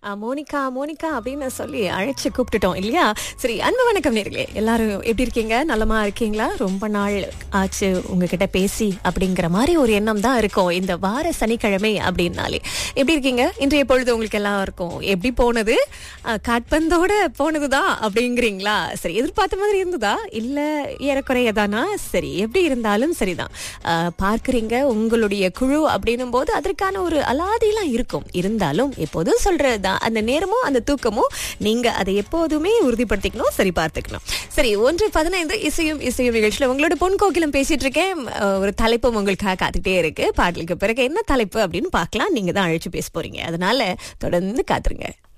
அஹ், Monica Monica அப்படின்னு சொல்லி அழைச்சு கூப்பிட்டுட்டோம் இல்லையா சரி அன்பு வணக்கம் நேர்களே எல்லாரும் எப்படி இருக்கீங்க நலமா இருக்கீங்களா ரொம்ப நாள் ஆச்சு உங்ககிட்ட பேசி அப்படிங்கிற மாதிரி ஒரு எண்ணம் தான் இருக்கும் இந்த வார சனிக்கிழமை அப்படின்னாலே எப்படி இருக்கீங்க இன்றைய பொழுது உங்களுக்கு எல்லாருக்கும் எப்படி போனது அஹ், காட்பந்தோட போனதுதான் அப்படிங்கிறீங்களா சரி எதிர்பார்த்த மாதிரி இருந்ததா இல்ல ஏறக்குறைய தானா சரி எப்படி இருந்தாலும் சரிதான் அஹ், பார்க்கறீங்க உங்களுடைய குழு அப்படின்னும் போது அதற்கான ஒரு அலாதிலாம் இருக்கும் இருந்தாலும் எப்போதும் சொல்றதுதான் அந்த நேரமும் அந்த தூக்கமும் நீங்க அதை எப்போதுமே உறுதிப்படுத்திக்கணும் சரி பார்த்துக்கணும் சரி ஒன்று பதினைந்து இசையும் இசையும் நிகழ்ச்சியில உங்களோட பொன் கோகிலம் பேசிட்டு இருக்கேன் அஹ், ஒரு தலைப்பும் உங்களுக்காக காத்துட்டே இருக்கு பாடலுக்கு பிறகு என்ன தலைப்பு அப்படின்னு பார்க்கலாம் நீங்க தான் அழைச்சு பேச போறீங்க அதனால தொடர்ந்து காத்துருங்க